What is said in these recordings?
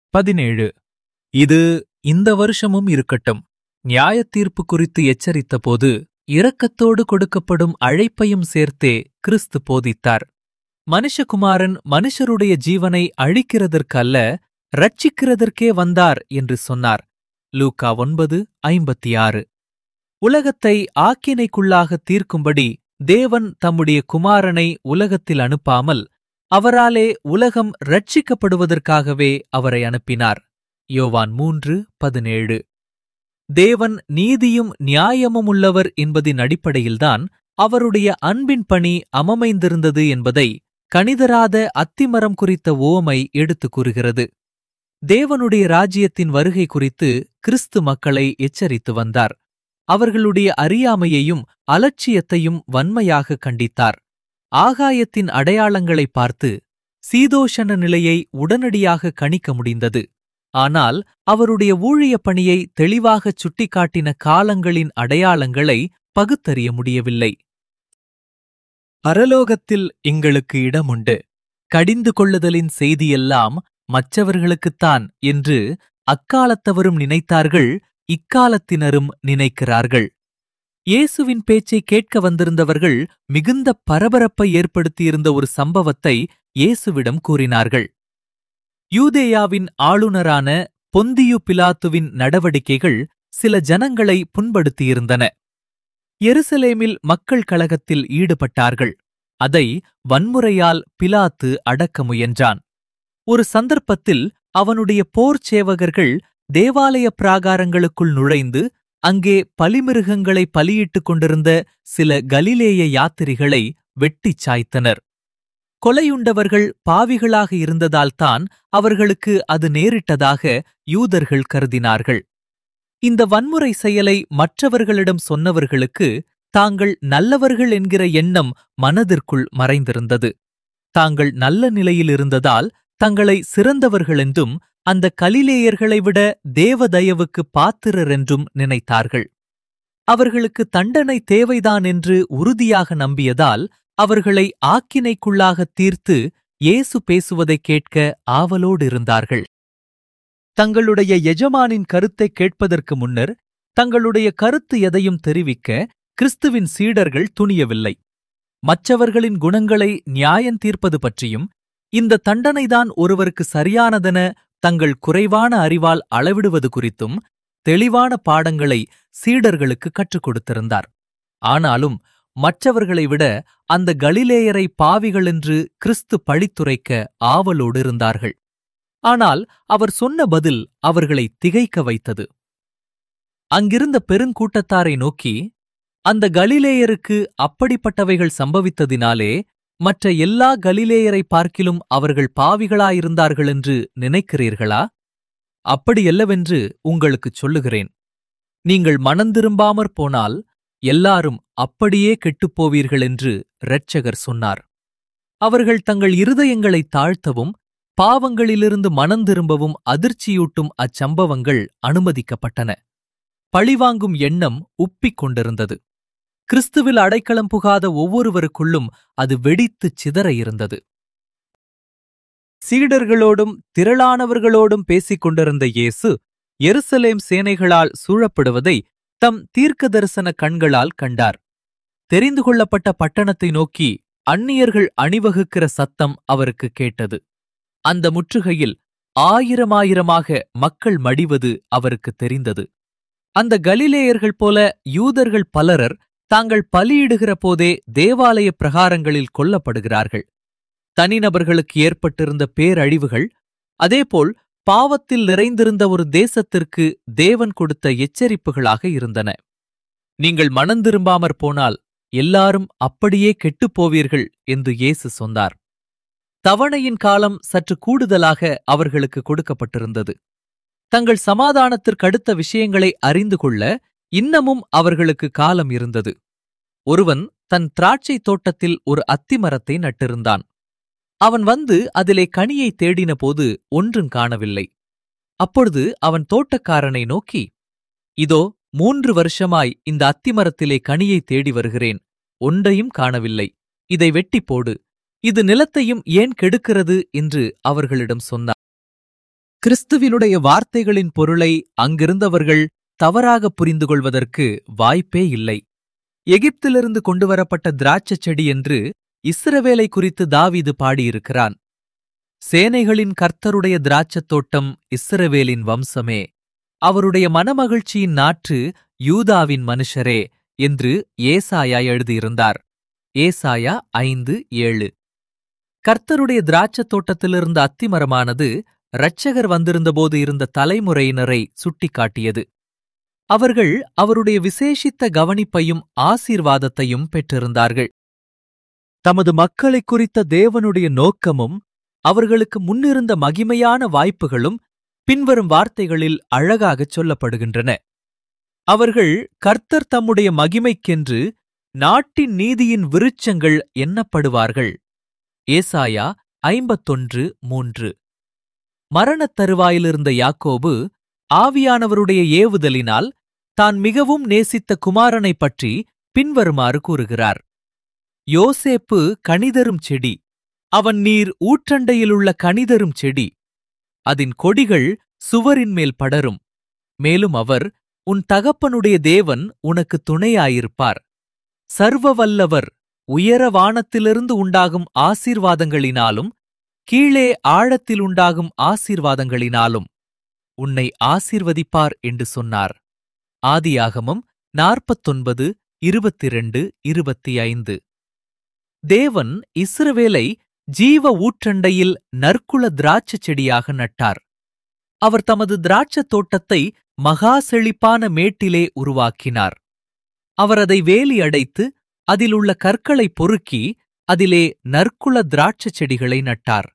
பதினேழு இது இந்த வருஷமும் இருக்கட்டும் நியாயத்தீர்ப்பு குறித்து எச்சரித்தபோது இரக்கத்தோடு கொடுக்கப்படும் அழைப்பையும் சேர்த்தே கிறிஸ்து போதித்தார் மனுஷகுமாரன் மனுஷருடைய ஜீவனை அழிக்கிறதற்கு அல்ல ரட்சிக்கிறதற்கே வந்தார் என்று சொன்னார் லூக்கா ஒன்பது ஐம்பத்தி ஆறு உலகத்தை ஆக்கினைக்குள்ளாக தீர்க்கும்படி தேவன் தம்முடைய குமாரனை உலகத்தில் அனுப்பாமல் அவராலே உலகம் ரட்சிக்கப்படுவதற்காகவே அவரை அனுப்பினார் யோவான் மூன்று பதினேழு தேவன் நீதியும் நியாயமும் உள்ளவர் என்பதின் அடிப்படையில்தான் அவருடைய அன்பின் பணி அமமைந்திருந்தது என்பதை கணிதராத அத்திமரம் குறித்த ஓமை எடுத்துக் கூறுகிறது தேவனுடைய ராஜ்யத்தின் வருகை குறித்து கிறிஸ்து மக்களை எச்சரித்து வந்தார் அவர்களுடைய அறியாமையையும் அலட்சியத்தையும் வன்மையாக கண்டித்தார் ஆகாயத்தின் அடையாளங்களை பார்த்து சீதோஷண நிலையை உடனடியாக கணிக்க முடிந்தது ஆனால் அவருடைய ஊழிய பணியை தெளிவாகச் சுட்டிக்காட்டின காலங்களின் அடையாளங்களை பகுத்தறிய முடியவில்லை பரலோகத்தில் எங்களுக்கு இடமுண்டு கடிந்து கொள்ளுதலின் செய்தியெல்லாம் மற்றவர்களுக்குத்தான் என்று அக்காலத்தவரும் நினைத்தார்கள் இக்காலத்தினரும் நினைக்கிறார்கள் இயேசுவின் பேச்சை கேட்க வந்திருந்தவர்கள் மிகுந்த பரபரப்பை ஏற்படுத்தியிருந்த ஒரு சம்பவத்தை இயேசுவிடம் கூறினார்கள் யூதேயாவின் ஆளுநரான பொந்தியு பிலாத்துவின் நடவடிக்கைகள் சில ஜனங்களை புண்படுத்தியிருந்தன எருசலேமில் மக்கள் கழகத்தில் ஈடுபட்டார்கள் அதை வன்முறையால் பிலாத்து அடக்க முயன்றான் ஒரு சந்தர்ப்பத்தில் அவனுடைய போர்ச் சேவகர்கள் தேவாலய பிராகாரங்களுக்குள் நுழைந்து அங்கே பலிமிருகங்களை பலியிட்டுக் கொண்டிருந்த சில கலிலேய யாத்திரிகளை வெட்டிச் சாய்த்தனர் கொலையுண்டவர்கள் பாவிகளாக இருந்ததால்தான் அவர்களுக்கு அது நேரிட்டதாக யூதர்கள் கருதினார்கள் இந்த வன்முறை செயலை மற்றவர்களிடம் சொன்னவர்களுக்கு தாங்கள் நல்லவர்கள் என்கிற எண்ணம் மனதிற்குள் மறைந்திருந்தது தாங்கள் நல்ல நிலையில் இருந்ததால் தங்களை சிறந்தவர்கள் என்றும் அந்த கலிலேயர்களை விட தேவதயவுக்கு பாத்திரர் என்றும் நினைத்தார்கள் அவர்களுக்கு தண்டனை தேவைதான் என்று உறுதியாக நம்பியதால் அவர்களை ஆக்கினைக்குள்ளாக தீர்த்து இயேசு பேசுவதைக் கேட்க ஆவலோடு இருந்தார்கள் தங்களுடைய எஜமானின் கருத்தைக் கேட்பதற்கு முன்னர் தங்களுடைய கருத்து எதையும் தெரிவிக்க கிறிஸ்துவின் சீடர்கள் துணியவில்லை மற்றவர்களின் குணங்களை நியாயம் தீர்ப்பது பற்றியும் இந்த தண்டனைதான் ஒருவருக்கு சரியானதென தங்கள் குறைவான அறிவால் அளவிடுவது குறித்தும் தெளிவான பாடங்களை சீடர்களுக்கு கற்றுக் கொடுத்திருந்தார் ஆனாலும் மற்றவர்களை விட அந்த கலிலேயரை பாவிகள் என்று கிறிஸ்து பழித்துரைக்க ஆவலோடு இருந்தார்கள் ஆனால் அவர் சொன்ன பதில் அவர்களை திகைக்க வைத்தது அங்கிருந்த பெருங்கூட்டத்தாரை நோக்கி அந்த கலிலேயருக்கு அப்படிப்பட்டவைகள் சம்பவித்ததினாலே மற்ற எல்லா கலிலேயரை பார்க்கிலும் அவர்கள் பாவிகளாயிருந்தார்கள் என்று நினைக்கிறீர்களா அப்படியல்லவென்று உங்களுக்குச் சொல்லுகிறேன் நீங்கள் மனந்திரும்பாமற் போனால் எல்லாரும் அப்படியே கெட்டுப்போவீர்கள் என்று இரட்சகர் சொன்னார் அவர்கள் தங்கள் இருதயங்களை தாழ்த்தவும் பாவங்களிலிருந்து மனந்திரும்பவும் அதிர்ச்சியூட்டும் அச்சம்பவங்கள் அனுமதிக்கப்பட்டன பழிவாங்கும் எண்ணம் உப்பிக் கொண்டிருந்தது கிறிஸ்துவில் அடைக்கலம் புகாத ஒவ்வொருவருக்குள்ளும் அது வெடித்துச் சிதற இருந்தது சீடர்களோடும் திரளானவர்களோடும் பேசிக் கொண்டிருந்த இயேசு எருசலேம் சேனைகளால் சூழப்படுவதை தம் தீர்க்க தரிசன கண்களால் கண்டார் தெரிந்து கொள்ளப்பட்ட பட்டணத்தை நோக்கி அந்நியர்கள் அணிவகுக்கிற சத்தம் அவருக்கு கேட்டது அந்த முற்றுகையில் ஆயிரமாயிரமாக மக்கள் மடிவது அவருக்கு தெரிந்தது அந்த கலிலேயர்கள் போல யூதர்கள் பலரர் தாங்கள் பலியிடுகிற போதே தேவாலய பிரகாரங்களில் கொல்லப்படுகிறார்கள் தனிநபர்களுக்கு ஏற்பட்டிருந்த பேரழிவுகள் அதேபோல் பாவத்தில் நிறைந்திருந்த ஒரு தேசத்திற்கு தேவன் கொடுத்த எச்சரிப்புகளாக இருந்தன நீங்கள் மனந்திரும்பாமற் போனால் எல்லாரும் அப்படியே கெட்டுப்போவீர்கள் என்று இயேசு சொன்னார் தவணையின் காலம் சற்று கூடுதலாக அவர்களுக்கு கொடுக்கப்பட்டிருந்தது தங்கள் சமாதானத்திற்கடுத்த விஷயங்களை அறிந்து கொள்ள இன்னமும் அவர்களுக்கு காலம் இருந்தது ஒருவன் தன் திராட்சை தோட்டத்தில் ஒரு அத்திமரத்தை நட்டிருந்தான் அவன் வந்து அதிலே கனியை தேடினபோது ஒன்றும் காணவில்லை அப்பொழுது அவன் தோட்டக்காரனை நோக்கி இதோ மூன்று வருஷமாய் இந்த அத்திமரத்திலே கனியை தேடி வருகிறேன் ஒன்றையும் காணவில்லை இதை வெட்டிப் போடு இது நிலத்தையும் ஏன் கெடுக்கிறது என்று அவர்களிடம் சொன்னார் கிறிஸ்துவினுடைய வார்த்தைகளின் பொருளை அங்கிருந்தவர்கள் தவறாக புரிந்து கொள்வதற்கு வாய்ப்பே இல்லை எகிப்திலிருந்து கொண்டுவரப்பட்ட திராட்சைச் செடி என்று இஸ்ரவேலை குறித்து தாவீது பாடியிருக்கிறான் சேனைகளின் கர்த்தருடைய திராட்சத் தோட்டம் இஸ்ரவேலின் வம்சமே அவருடைய மனமகிழ்ச்சியின் நாற்று யூதாவின் மனுஷரே என்று ஏசாயா எழுதியிருந்தார் ஏசாயா ஐந்து ஏழு கர்த்தருடைய திராட்சத் தோட்டத்திலிருந்த அத்திமரமானது இரட்சகர் வந்திருந்தபோது இருந்த தலைமுறையினரை சுட்டிக்காட்டியது அவர்கள் அவருடைய விசேஷித்த கவனிப்பையும் ஆசீர்வாதத்தையும் பெற்றிருந்தார்கள் தமது மக்களைக் குறித்த தேவனுடைய நோக்கமும் அவர்களுக்கு முன்னிருந்த மகிமையான வாய்ப்புகளும் பின்வரும் வார்த்தைகளில் அழகாகச் சொல்லப்படுகின்றன அவர்கள் கர்த்தர் தம்முடைய மகிமைக்கென்று நாட்டின் நீதியின் விருட்சங்கள் எண்ணப்படுவார்கள் ஏசாயா ஐம்பத்தொன்று மூன்று மரணத் தருவாயிலிருந்த யாக்கோபு ஆவியானவருடைய ஏவுதலினால் தான் மிகவும் நேசித்த குமாரனைப் பற்றி பின்வருமாறு கூறுகிறார் யோசேப்பு கனிதரும் செடி அவன் நீர் ஊற்றண்டையிலுள்ள கனிதரும் செடி அதன் கொடிகள் சுவரின் மேல் படரும் மேலும் அவர் உன் தகப்பனுடைய தேவன் உனக்கு துணையாயிருப்பார் சர்வவல்லவர் உயர வானத்திலிருந்து உண்டாகும் ஆசீர்வாதங்களினாலும் கீழே ஆழத்தில் உண்டாகும் ஆசீர்வாதங்களினாலும் உன்னை ஆசீர்வதிப்பார் என்று சொன்னார் ஆதியாகமம் நாற்பத்தொன்பது இருபத்திரண்டு இருபத்தி ஐந்து தேவன் இஸ்ரவேலை ஜீவ ஊற்றண்டையில் நற்குல திராட்சைச் செடியாக நட்டார் அவர் தமது திராட்சத் தோட்டத்தை மகா செழிப்பான மேட்டிலே உருவாக்கினார் அவர் அதை வேலி அடைத்து அதில் உள்ள கற்களை பொறுக்கி அதிலே நற்குல திராட்சைச் செடிகளை நட்டார்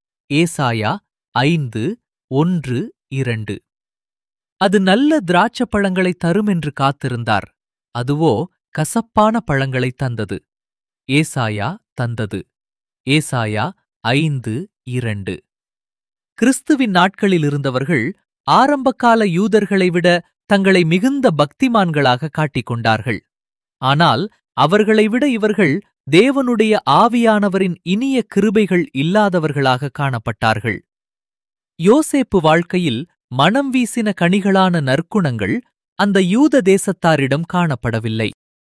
ஏசாயா ஐந்து ஒன்று இரண்டு அது நல்ல திராட்சப் பழங்களை தரும் என்று காத்திருந்தார் அதுவோ கசப்பான பழங்களை தந்தது ஏசாயா தந்தது ஏசாயா ஐந்து இரண்டு கிறிஸ்துவின் நாட்களில் இருந்தவர்கள் ஆரம்பகால யூதர்களை விட தங்களை மிகுந்த பக்திமான்களாக காட்டிக் கொண்டார்கள் ஆனால் அவர்களை விட இவர்கள் தேவனுடைய ஆவியானவரின் இனிய கிருபைகள் இல்லாதவர்களாக காணப்பட்டார்கள் யோசேப்பு வாழ்க்கையில் மனம் வீசின கனிகளான நற்குணங்கள் அந்த யூத தேசத்தாரிடம் காணப்படவில்லை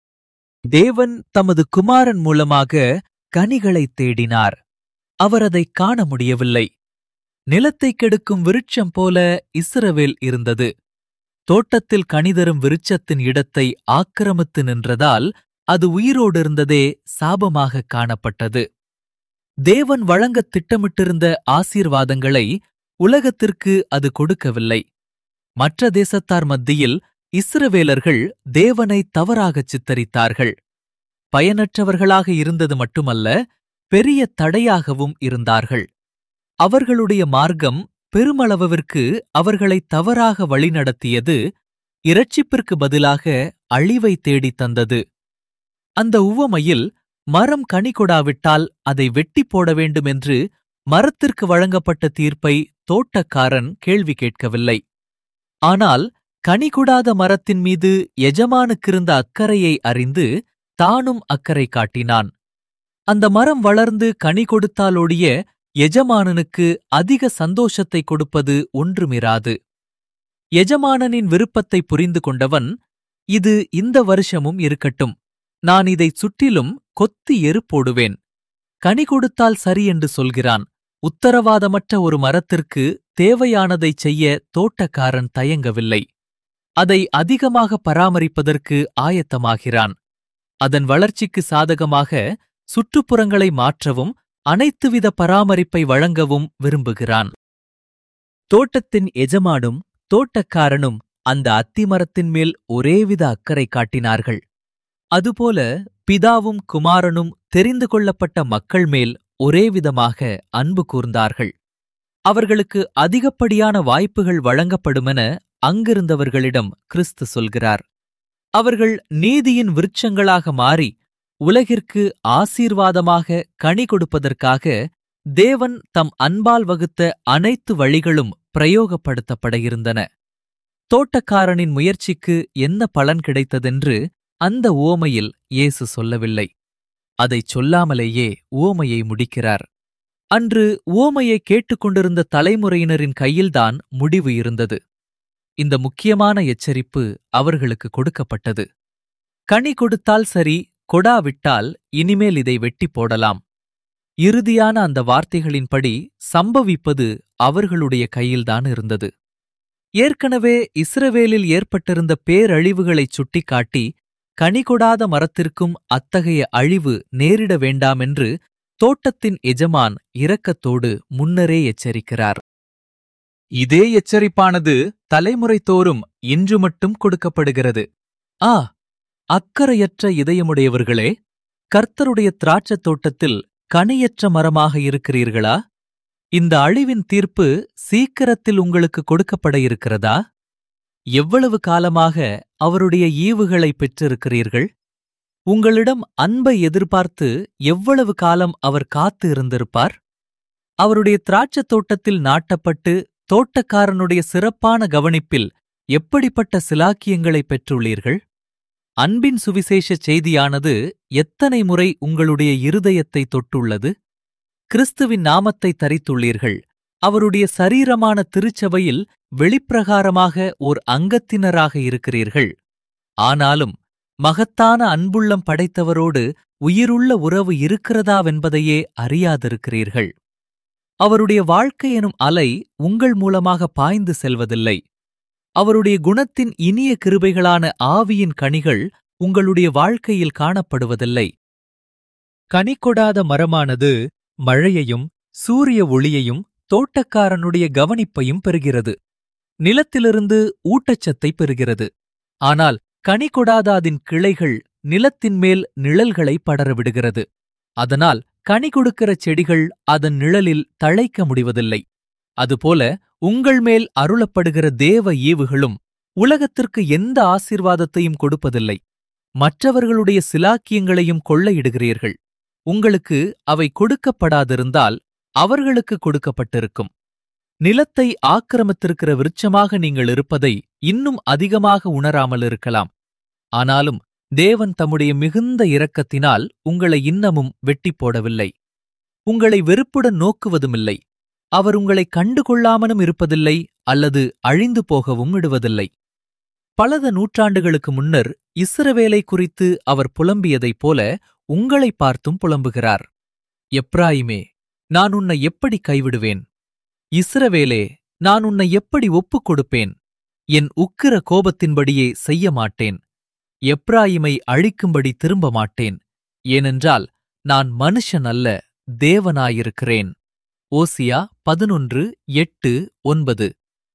தேவன் தமது குமாரன் மூலமாக கனிகளைத் தேடினார் அவர் அதைக் காண முடியவில்லை நிலத்தைக் கெடுக்கும் விருட்சம் போல இஸ்ரவேல் இருந்தது தோட்டத்தில் கனிதரும் விருட்சத்தின் இடத்தை ஆக்கிரமித்து நின்றதால் அது உயிரோடு இருந்ததே சாபமாகக் காணப்பட்டது தேவன் வழங்கத் திட்டமிட்டிருந்த ஆசீர்வாதங்களை உலகத்திற்கு அது கொடுக்கவில்லை மற்ற தேசத்தார் மத்தியில் இஸ்ரவேலர்கள் தேவனை தவறாகச் சித்தரித்தார்கள் பயனற்றவர்களாக இருந்தது மட்டுமல்ல பெரிய தடையாகவும் இருந்தார்கள் அவர்களுடைய மார்க்கம் பெருமளவிற்கு அவர்களை தவறாக வழிநடத்தியது இரட்சிப்பிற்கு பதிலாக அழிவை தேடித் தந்தது அந்த உவமையில் மரம் கனி கொடாவிட்டால் அதை வெட்டி போட வேண்டுமென்று மரத்திற்கு வழங்கப்பட்ட தீர்ப்பை தோட்டக்காரன் கேள்வி கேட்கவில்லை ஆனால் கனி கொடாத மரத்தின் மீது எஜமானுக்கிருந்த அக்கறையை அறிந்து தானும் அக்கறை காட்டினான் அந்த மரம் வளர்ந்து கனி கொடுத்தாலொழிய எஜமானனுக்கு அதிக சந்தோஷத்தை கொடுப்பது ஒன்றுமிராது எஜமானனின் விருப்பத்தை புரிந்து கொண்டவன் இது இந்த வருஷமும் இருக்கட்டும் நான் இதைச் சுற்றிலும் கொத்தி எரு போடுவேன் கனி கொடுத்தால் சரி என்று சொல்கிறான் உத்தரவாதமற்ற ஒரு மரத்திற்கு தேவையானதைச் செய்ய தோட்டக்காரன் தயங்கவில்லை அதை அதிகமாக பராமரிப்பதற்கு ஆயத்தமாகிறான் அதன் வளர்ச்சிக்கு சாதகமாக சுற்றுப்புறங்களை மாற்றவும் அனைத்துவித பராமரிப்பை வழங்கவும் விரும்புகிறான் தோட்டத்தின் எஜமானும் தோட்டக்காரனும் அந்த அத்திமரத்தின் மேல் ஒரேவித அக்கறை காட்டினார்கள் அதுபோல பிதாவும் குமாரனும் தெரிந்து கொள்ளப்பட்ட மக்கள் மேல் ஒரேவிதமாக அன்பு கூர்ந்தார்கள் அவர்களுக்கு அதிகப்படியான வாய்ப்புகள் வழங்கப்படுமென அங்கிருந்தவர்களிடம் கிறிஸ்து சொல்கிறார் அவர்கள் நீதியின் விருட்சங்களாக மாறி உலகிற்கு ஆசீர்வாதமாக கனி கொடுப்பதற்காக தேவன் தம் அன்பால் வகுத்த அனைத்து வழிகளும் பிரயோகப்படுத்தப்பட இருந்தன தோட்டக்காரனின் முயற்சிக்கு என்ன பலன் கிடைத்ததென்று அந்த ஓமையில் இயேசு சொல்லவில்லை அதைச் சொல்லாமலேயே ஓமையை முடிக்கிறார் அன்று ஓமையை கேட்டுக்கொண்டிருந்த தலைமுறையினரின் கையில்தான் முடிவு இருந்தது இந்த முக்கியமான எச்சரிப்பு அவர்களுக்கு கொடுக்கப்பட்டது கனி கொடுத்தால் சரி கொடாவிட்டால் இனிமேல் இதை வெட்டி போடலாம் இறுதியான அந்த வார்த்தைகளின்படி சம்பவிப்பது அவர்களுடைய கையில்தான் இருந்தது ஏற்கனவே இஸ்ரவேலில் ஏற்பட்டிருந்த பேரழிவுகளைச் சுட்டிக்காட்டி கனி கொடாத மரத்திற்கும் அத்தகைய அழிவு நேரிட வேண்டாமென்று தோட்டத்தின் எஜமான் இரக்கத்தோடு முன்னரே எச்சரிக்கிறார் இதே எச்சரிப்பானது தலைமுறை தோறும் இன்று மட்டும் கொடுக்கப்படுகிறது ஆ அக்கறையற்ற இதயமுடையவர்களே கர்த்தருடைய திராட்சத் தோட்டத்தில் கனியற்ற மரமாக இருக்கிறீர்களா இந்த அழிவின் தீர்ப்பு சீக்கிரத்தில் உங்களுக்கு கொடுக்கப்பட இருக்கிறதா எவ்வளவு காலமாக அவருடைய ஈவுகளை பெற்றிருக்கிறீர்கள் உங்களிடம் அன்பை எதிர்பார்த்து எவ்வளவு காலம் அவர் காத்து இருந்திருப்பார் அவருடைய திராட்சத் தோட்டத்தில் நாட்டப்பட்டு தோட்டக்காரனுடைய சிறப்பான கவனிப்பில் எப்படிப்பட்ட சிலாக்கியங்களை பெற்றுள்ளீர்கள் அன்பின் சுவிசேஷ செய்தியானது எத்தனை முறை உங்களுடைய இருதயத்தை தொட்டுள்ளது கிறிஸ்துவின் நாமத்தை தரித்துள்ளீர்கள் அவருடைய சரீரமான திருச்சபையில் வெளிப்பிரகாரமாக ஓர் அங்கத்தினராக இருக்கிறீர்கள் ஆனாலும் மகத்தான அன்புள்ளம் படைத்தவரோடு உயிருள்ள உறவு இருக்கிறதாவென்பதையே அறியாதிருக்கிறீர்கள் அவருடைய வாழ்க்கை எனும் அலை உங்கள் மூலமாக பாய்ந்து செல்வதில்லை அவருடைய குணத்தின் இனிய கிருபைகளான ஆவியின் கனிகள் உங்களுடைய வாழ்க்கையில் காணப்படுவதில்லை கனி கொடாத மரமானது மழையையும் சூரிய ஒளியையும் தோட்டக்காரனுடைய கவனிப்பையும் பெறுகிறது நிலத்திலிருந்து ஊட்டச்சத்தை பெறுகிறது ஆனால் கனி கொடாத அதன் கிளைகள் நிலத்தின் மேல் நிழல்களை படரவிடுகிறது அதனால் கனி கொடுக்கிற செடிகள் அதன் நிழலில் தழைக்க முடிவதில்லை அதுபோல உங்கள் மேல் அருளப்படுகிற தேவ ஈவுகளும் உலகத்திற்கு எந்த ஆசீர்வாதத்தையும் கொடுப்பதில்லை மற்றவர்களுடைய சிலாக்கியங்களையும் கொள்ளையிடுகிறீர்கள் உங்களுக்கு அவை கொடுக்கப்படாதிருந்தால் அவர்களுக்கு கொடுக்கப்பட்டிருக்கும் நிலத்தை ஆக்கிரமித்திருக்கிற விருட்சமாக நீங்கள் இருப்பதை இன்னும் அதிகமாக உணராமல் இருக்கலாம் ஆனாலும் தேவன் தம்முடைய மிகுந்த இரக்கத்தினால் உங்களை இன்னமும் வெட்டிப் போடவில்லை உங்களை வெறுப்புடன் நோக்குவதுமில்லை அவர் உங்களை கண்டுகொள்ளாமலும் இருப்பதில்லை அல்லது அழிந்து போகவும் விடுவதில்லை பலத நூற்றாண்டுகளுக்கு முன்னர் இஸ்ரவேலை குறித்து அவர் புலம்பியதைப் போல உங்களை பார்த்தும் புலம்புகிறார் எப்ராயிமே நான் உன்னை எப்படி கைவிடுவேன் இஸ்ரவேலே நான் உன்னை எப்படி ஒப்புக் கொடுப்பேன் என் உக்கிர கோபத்தின்படியே செய்ய மாட்டேன் எப்ராயிமை அழிக்கும்படி திரும்ப மாட்டேன் ஏனென்றால் நான் மனுஷன் அல்ல தேவனாயிருக்கிறேன் ஓசியா பதினொன்று எட்டு ஒன்பது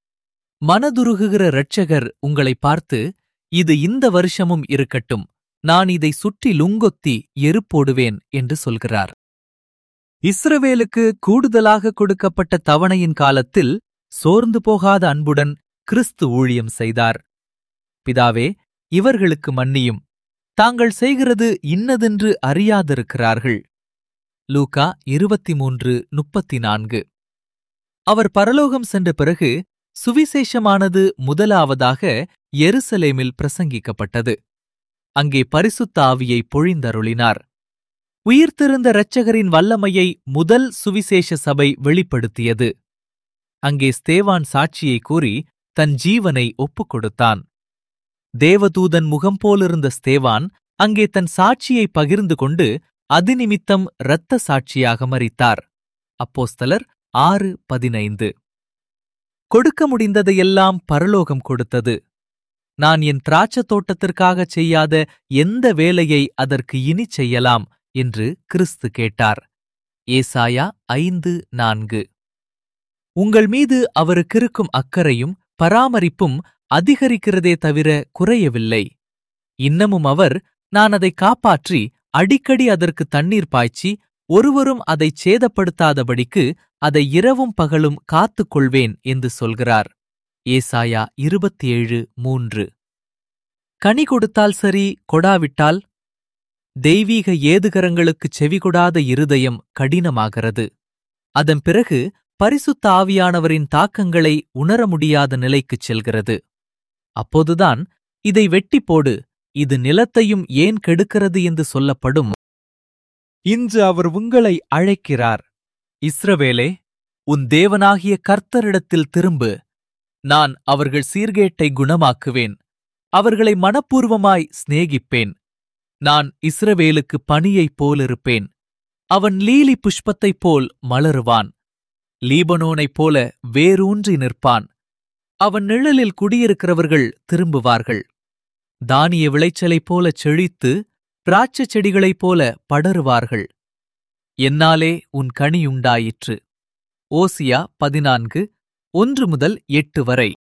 மனதுருகுகிற இரட்சகர் உங்களை பார்த்து இது இந்த வருஷமும் இருக்கட்டும் நான் இதை சுற்றி லுங்கொத்தி எருப்போடுவேன் என்று சொல்கிறார் இஸ்ரவேலுக்கு கூடுதலாக கொடுக்கப்பட்ட தவணையின் காலத்தில் சோர்ந்து போகாத அன்புடன் கிறிஸ்து ஊழியம் செய்தார் பிதாவே இவர்களுக்கு மன்னியும் தாங்கள் செய்கிறது இன்னதென்று அறியாதிருக்கிறார்கள் லூகா இருபத்தி மூன்று முப்பத்தி நான்கு அவர் பரலோகம் சென்ற பிறகு சுவிசேஷமானது முதலாவதாக எருசலேமில் பிரசங்கிக்கப்பட்டது அங்கே பரிசுத்த ஆவியை பொழிந்தருளினார் உயிர்த்திருந்த இரட்சகரின் வல்லமையை முதல் சுவிசேஷ சபை வெளிப்படுத்தியது அங்கே ஸ்தேவான் சாட்சியை கூறி தன் ஜீவனை ஒப்புக் கொடுத்தான் தேவதூதன் முகம் போலிருந்த ஸ்தேவான் அங்கே தன் சாட்சியை பகிர்ந்து கொண்டு அதிநிமித்தம் இரத்த சாட்சியாக மரித்தார் அப்போஸ்தலர் ஆறு பதினைந்து கொடுக்க முடிந்ததையெல்லாம் பரலோகம் கொடுத்தது நான் என் திராட்சத் தோட்டத்திற்காகச் செய்யாத எந்த வேலையை அதற்கு இனிச் செய்யலாம் என்று கிறிஸ்து கேட்டார் ஏசாயா ஐந்து நான்கு உங்கள் மீது அவருக்கிருக்கும் அக்கறையும் பராமரிப்பும் அதிகரிக்கிறதே தவிர குறையவில்லை இன்னமும் அவர் நான் அதை காப்பாற்றி அடிக்கடி அதற்கு தண்ணீர் பாய்ச்சி ஒருவரும் அதைச் சேதப்படுத்தாதபடிக்கு அதை இரவும் பகலும் காத்துக் கொள்வேன் என்று சொல்கிறார் ஏசாயா இருபத்தி ஏழு மூன்று கனி கொடுத்தால் சரி கொடாவிட்டால் தெய்வீக ஏதுகரங்களுக்குச் செவிகொடாத இருதயம் கடினமாகிறது அதன் பிறகு பரிசுத்த ஆவியானவரின் தாக்கங்களை உணர முடியாத நிலைக்குச் செல்கிறது அப்போதுதான் இதை வெட்டி போடு இது நிலத்தையும் ஏன் கெடுக்கிறது என்று சொல்லப்படும் இன்று அவர் உங்களை அழைக்கிறார் இஸ்ரவேலே உன் தேவனாகிய கர்த்தரிடத்தில் திரும்பு நான் அவர்கள் சீர்கேட்டை குணமாக்குவேன் அவர்களை மனப்பூர்வமாய் சிநேகிப்பேன் நான் இஸ்ரவேலுக்கு பனியைப் போலிருப்பேன் அவன் லீலி புஷ்பத்தைப் போல் மலருவான் லீபனோனைப் போல வேரூன்றி நிற்பான் அவன் நிழலில் குடியிருக்கிறவர்கள் திரும்புவார்கள் தானிய விளைச்சலைப் போலச் செழித்து திராட்சைச் செடிகளைப் போல படருவார்கள் என்னாலே உன் கனியுண்டாயிற்று ஓசியா பதினான்கு ஒன்று முதல் எட்டு வரை